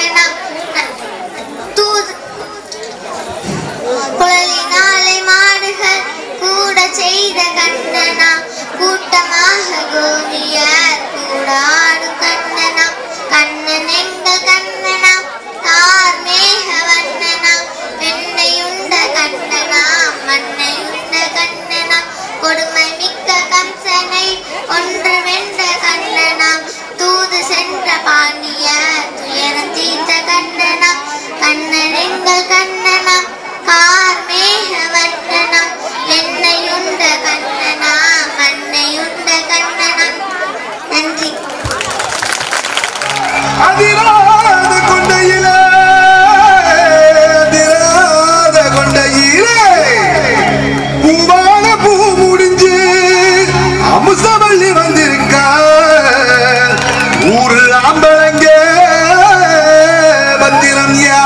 கண்ணனா தூது குழலினாலை மாடுகள் கூட செய்த கண்ணனா கூட்டமாக கோபியர் கூட ஆடும் கண்ணனா கண்ணன் எங்கள் கண்ணனா தார் மேக வண்ணனா பெண்ணையுண்ட கண்ணனா மண்ணையுண்ட கண்ணனா கொடுமை மிக்க கம்சனை ஒன்று வென்ற கண்ணனா தூது சென்ற பாண்டிய துயரம் தீர்த்த கண்ணனா கண்ணன் எங்கள் கண்ணனா கார் மேக வண்ணனா என்னையுண்ட கண்ணனா மண்ணையுண்ட கண்ணனா நன்றி அதிராத கொண்டையிலே அதிராத கொண்டையிலே பூவான பூ முடிஞ்சு அமுசவள்ளி வந்திருக்கா ஊரு ஆம்பளங்க பத்திரம் யா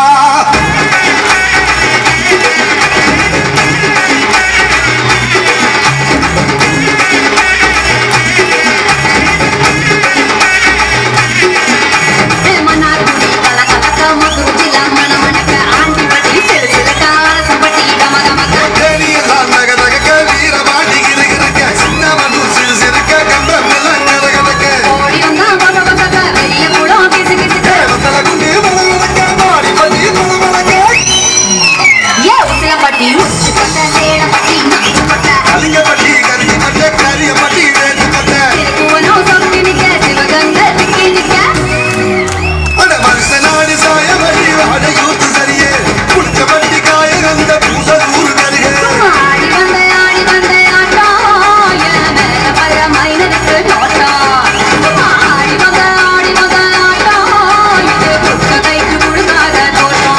மன்னார்குடி கலகலக்க மதுருச்சில மணமணக்க ஆண்டிப்பட்டி சிலுசிலுக்க அரசம்பட்டி கமகமக்க தேனியெல்லாம் தக தகக்க வீரபாண்டி கிருகிருக்க சின்னமனு சிறு சிறுக்க கம்பம் எல்லாம் கதகதக்க ஓடி வந்தா பக பகக்க வெளிய குளம் கிசு கிசுக்க வத்தல குண்டி வளவளக்க மாடி பதி வளவளக்க ஏ உசிலப்பட்டி உச்சி பட்ட சேடப்பட்டி நச்சு பட்ட கலிங்கப்பட்டி கரிஞ்சிப்பட்ட கரியப்பட்டி வேட்டுப்பட்ட திருக்குவனோ சொக்கி நிக்க சிவகங்க திக்கி நிக்க அட மனுஷனாடி சாயமடி வாட யூத்து சரியே புடிச்ச பட்டி காய அந்த பூச ஊரு கருக ஆடி வந்த ஆடி வந்த ஆட்டம் என் மேல பல மைனருக்கு நோட்டம் ஆடி வந்த ஆடி வந்த ஆட்டம் இது புத்த கைக்கு கொடுக்காத தோட்டம்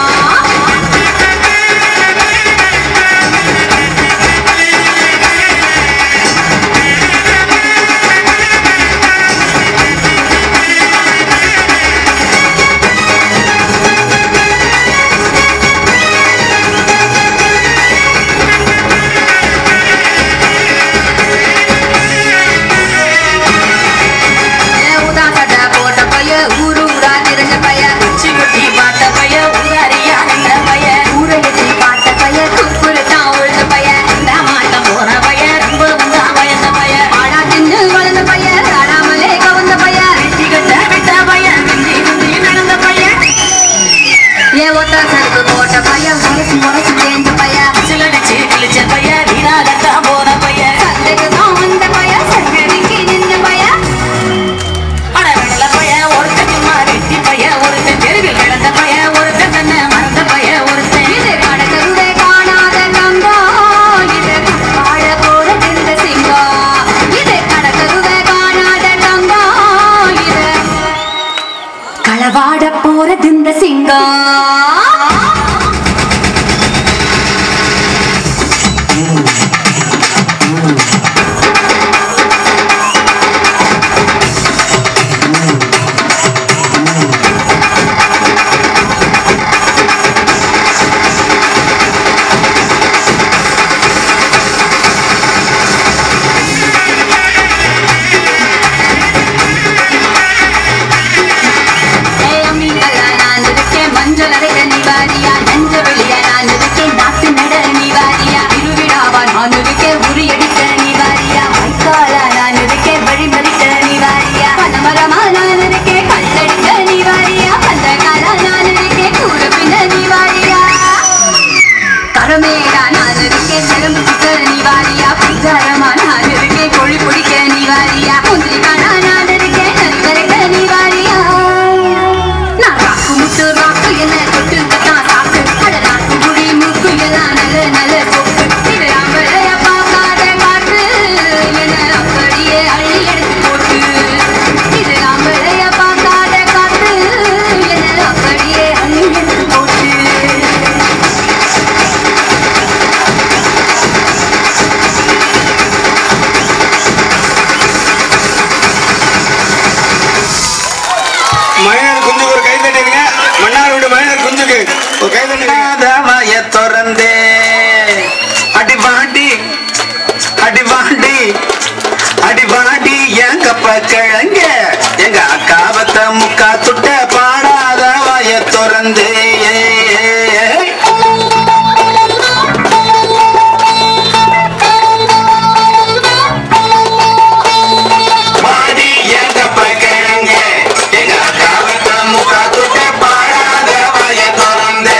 ஊதா சட்டை போட்ட பைய ஊரு ஊரா தெரிஞ்ச பைய உச்சி முட்டி பார்த்த பைய ஊதாரியா நின்ற பைய ஊரை எட்டி பார்த்த பைய குப்புரு தான் உழுத பைய இந்த மாட்டம் போன பைய ரொம்ப உண்டா பயந்த பைய பாடா தின்னு வளர்ந்த பைய ஆடாமலே கவர்ந்த பைய வெட்டி கட்ட விட்ட பைய மிஞ்சி மிஞ்சி நடந்த பைய ஏ ஒத்த சருக்கு போட்ட பைய முரசு முரசு தேஞ்ச பைய சிலடிச்சு கிழிச்ச பைய வீணாகத்தா போன பைய சந்தைக்கு தான் வந்த பைய சங்கடிக்கு நின்ற பைய அட வெள்ளை பைய, ஒருத்தன் சும்மா வெட்டி பைய, ஒருத்தன் தெருவில் கிடந்த பைய, ஒருத்தன் தன்னை மறந்த பைய, ஒருத்தன் இது கடற்கருவே காணாத தங்கம், இது வாழ போற திந்த சிங்கம். இது கடற்கருவே காணாத தங்கம், இது களவாட போற திந்த சிங்கம் ஏய் அம்மிக்கல்ல நான் இருக்கேன், மஞ்சள் அரைக்க நீ வாரியா, நெஞ்ச வெளிய நான் இருக்கேன், நாட்டு நட நீ வாரியா, திருவிழாவா நான் இருக்கேன், உரியடிக்க நீ வாரியா, மைக்காலா நான் இருக்கேன், வழிமறிக்க நீ வாரியா, பனைமரமா நான் இருக்கேன், கல்லடிக்க நீ வாரியா, பந்தக்காலா நான் இருக்கேன், கூட பின்ன நீ வாரியா. கரமேடா நான் இருக்கேன், செலம்பு சுத்த நீ வாரியா, பஞ்சாரமா நான் இருக்கேன், கொழி பிடிக்க நீ வாரியா, முந்திரிக்காடா நான் இருக்கேன், நரிவரைக்க நீ வாரியா. நான் ராக்கு முத்து ராக்கு என்ன தொட்டு கட்டா சாக்கு அட நாக்கு குடி மூக்கு எல்லாம் நல்ல நல்ல சொக்கு இது அம்பளைய பார்க்காத காற்று என்ன அப்படியே அள்ளி எடுத்து போட்டு இது அம்பளைய பார்க்காத காற்று என்ன அப்படியே அள்ளி எடுத்து போட்டு மனிதர் குஞ்சுக்கு ஒரு கை தட்டிடுங்க மன்னார் வீடு மனிதர் குஞ்சுக்கு ஒரு கை தட்டிடுங்க வாய திறந்தே அடி வாடி அடி வாடி அடி வாடி எங்க கிழங்க எங்க அக்காவத்த முக்கா துட்ட பாடாத திறந்தே பாடி எங்க பக்கிழங்க எங்க அக்காவுக்கு முகா துட்ட பாடாத வய திறந்தே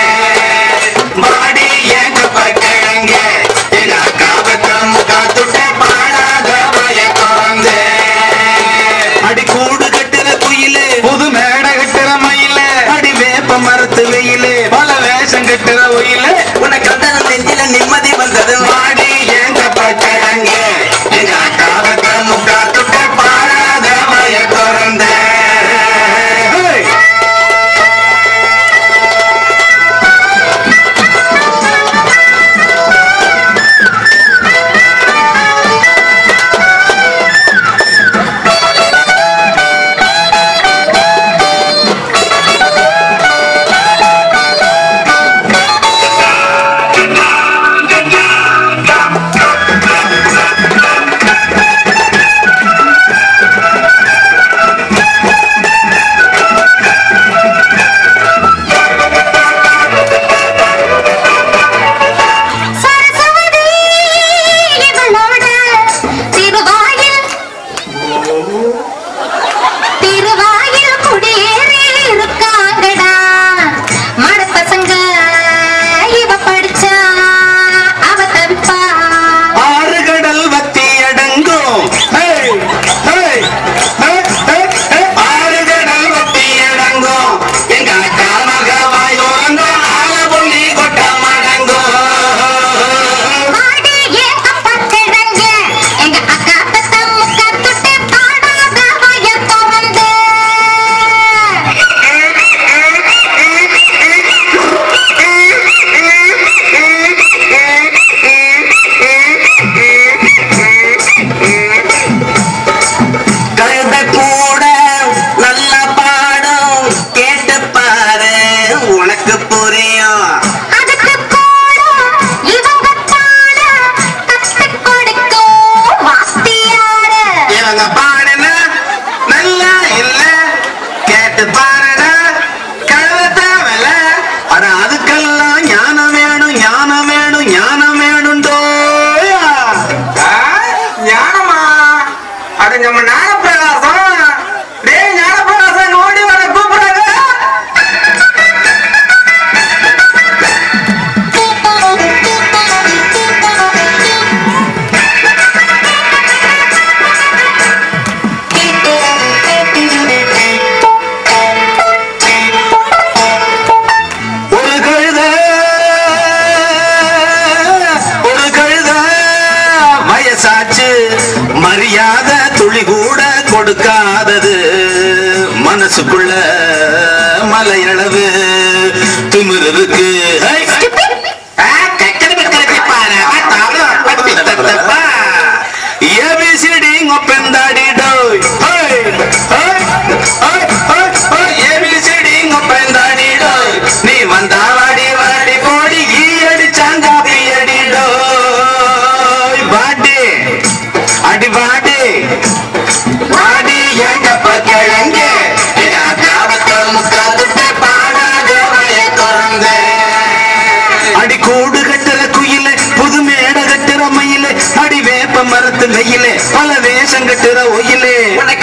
பாடி எங்க பக்கிழங்க எங்க அக்காவுக்கு முகா துட்ட பாடாத வய திறந்தே அடி கூடு கட்டுற குயிலே புது மேடை கட்டுற மயிலே அடி வேப்ப மரத்து வெயிலே பல வேஷம் கட்டுற ஒயிலே உனக்கு அந்த நெஞ்சில நிம்மதி வந்தது மாடி எங்க பட்டங்க எங்க அக்காவுக்கு முக்கா துட்ட பாடாத மய திறந்த சரஸ்வதி இவளோட திருவாயில் திருவாயில் குடியேறி இருக்காங்கடா மட பசங்க இவ படிச்சா அவ தவிப்பா ஆறு கடல் வத்தி அடங்கும் hey, hey, hey, hey, hey. ஆறு கடல் வத்தி அடங்கும் எங்க அக்கா மக வாய் ஓரங்கும் ஆல புள்ளி கொட்ட மடங்கும் ஆடி ஏன் அப்பா கிழங்க எங்க அக்கா தத்த முக்கா துட்டு பாடாத வய திறந்து கழுத கூட நல்ல பாடம் கேட்டு பாரு உனக்கு புரியும் அதுக்கு கூட இவங்க பாட கத்து கொடுக்கும் வாத்தியாரு இவங்க பாடுன நல்லா இல்ல கேட்டு பாருன கழுவத்தாவல அட அதுக்கெல்லாம் ஞானம் வேணும் ஞானம் வேணும் ஞானம் வேணும்டோயா ஞானமா அது நம்ம ஞானப்பிரகாசம் டேய் ஞானப்பிரகாசம் ஓடி வர கூப்பிடுறாங்க ஒரு கழுத ஒரு கழுத வயசாச்சு மரியாதை துளி கூட கொடுக்காதது மனசுக்குள்ள மலையளவு திமிரு இருக்கு ஹை! ஆ, கக்கடி பக்கடி பாரு. ஆ, தாளம். பத்தி தத்தப்பா. ABCD ngopendadi doi. Hey, hey, hey, hey, hey. ABCD ngopendadi doi. நீ வந்தா வாடி வாடி போடி ஈ அடிச்சாங்க அடி டோய் வாடி அடி வாடி வாடி எங்க பக்கிழங்க அடி கூடு கட்டுற குயிலே புது மேடை கட்டுற மயிலே அடி வேப்ப மரத்து வெயிலே பல வேஷம் கட்டுற ஒயிலே உன்னை